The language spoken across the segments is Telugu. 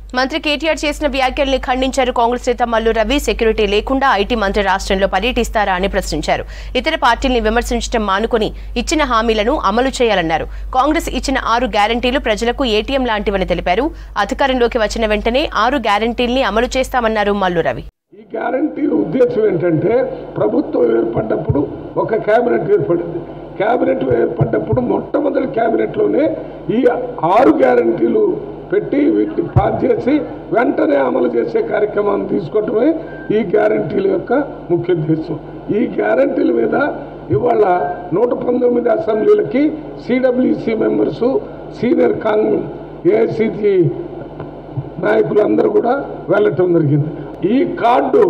మంత్రి కేటీఆర్ చేసిన వ్యాఖ్యల్ని ఖండించారు కాంగ్రెస్ నేత మల్లు రవి సెక్యూరిటీ లేకుండా ఐటీ మంత్రి రాష్ట్రంలో పర్యటిస్తారా అని ప్రశ్నించారు ఇతర పార్టీల్ని విమర్శించడం మానుకొని ఇచ్చిన హామీలను అమలు చేయాలన్నారు కాంగ్రెస్ ఇచ్చిన ఆరు గ్యారంటీలు ప్రజలకు ఏటీఎం లాంటివని తెలిపారు అధికారంలోకి వచ్చిన వెంటనే ఆరు గ్యారంటీల్ని అమలు చేస్తామన్నారు మల్లు రవి ఈ గ్యారంటీ ఉద్దేశం ఏంటంటే ప్రభుత్వం ఏర్పడ్డప్పుడు ఒక క్యాబినెట్ ఏర్పడింది క్యాబినెట్ ఏర్పడ్డప్పుడు మొట్టమొదటి క్యాబినెట్లోనే ఈ ఆరు గ్యారంటీలు పెట్టి వీటిని పాస్ చేసి వెంటనే అమలు చేసే కార్యక్రమాన్ని తీసుకోవటమే ఈ గ్యారంటీల యొక్క ముఖ్య ఉద్దేశం ఈ గ్యారంటీల మీద ఇవాళ నూట పంతొమ్మిది అసెంబ్లీలకి CWC members senior Congress AICC నాయకులందరూ కూడా వెళ్ళటం జరిగింది ఈ కార్డు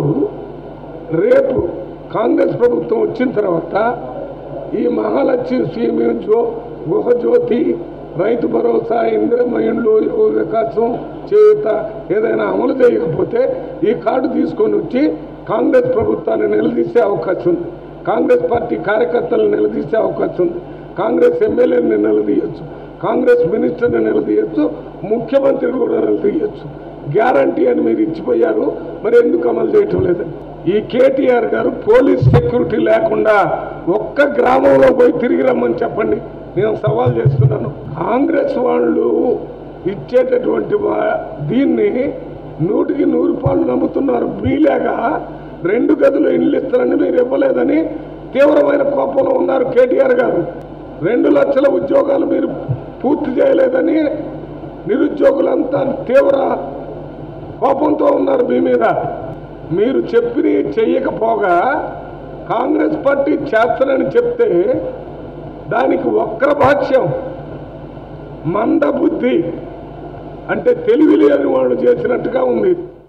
రేపు కాంగ్రెస్ ప్రభుత్వం వచ్చిన తర్వాత ఈ మహాలక్ష్మి స్కీమ్ జో గృహజ్యోతి రైతు భరోసా ఇందిరమ్మ ఇండ్లు యువ వికాసం చేయుత ఏదైనా అమలు చేయకపోతే ఈ కార్డు తీసుకొని వచ్చి కాంగ్రెస్ ప్రభుత్వాన్ని నిలదీసే అవకాశం ఉంది కాంగ్రెస్ పార్టీ కార్యకర్తలను నిలదీసే అవకాశం ఉంది కాంగ్రెస్ ఎమ్మెల్యేని నిలదీయచ్చు కాంగ్రెస్ మినిస్టర్ని నిలదీయచ్చు ముఖ్యమంత్రిని కూడా నిలదీయచ్చు గ్యారంటీ అని మీరు ఇచ్చిపోయారు మరి ఎందుకు అమలు చేయటం లేదని ఈ కేటీఆర్ గారు పోలీస్ సెక్యూరిటీ లేకుండా ఒక్క గ్రామంలో పోయి తిరిగి రమ్మని చెప్పండి నేను సవాల్ చేస్తున్నాను కాంగ్రెస్ వాళ్ళు ఇచ్చేటటువంటి వా- దీన్ని నూటికి నూరు పాలు నమ్ముతున్నారు మీలాగా రెండు గదులు ఇల్లు ఇస్తారని మీరు ఇవ్వలేదని తీవ్రమైన కోపంలో ఉన్నారు కేటీఆర్ గారు రెండు లక్షల ఉద్యోగాలు మీరు పూర్తి చేయలేదని నిరుద్యోగులంతా తీవ్ర కోపంతో ఉన్నారు మీ మీద మీరు చెప్పి చెయ్యకపోగా కాంగ్రెస్ పార్టీ చేస్తానని చెప్తే దానికి వక్ర భాష్యం మంద బుద్ధి అంటే తెలివి లేని వాళ్ళు చేసినట్టుగా ఉంది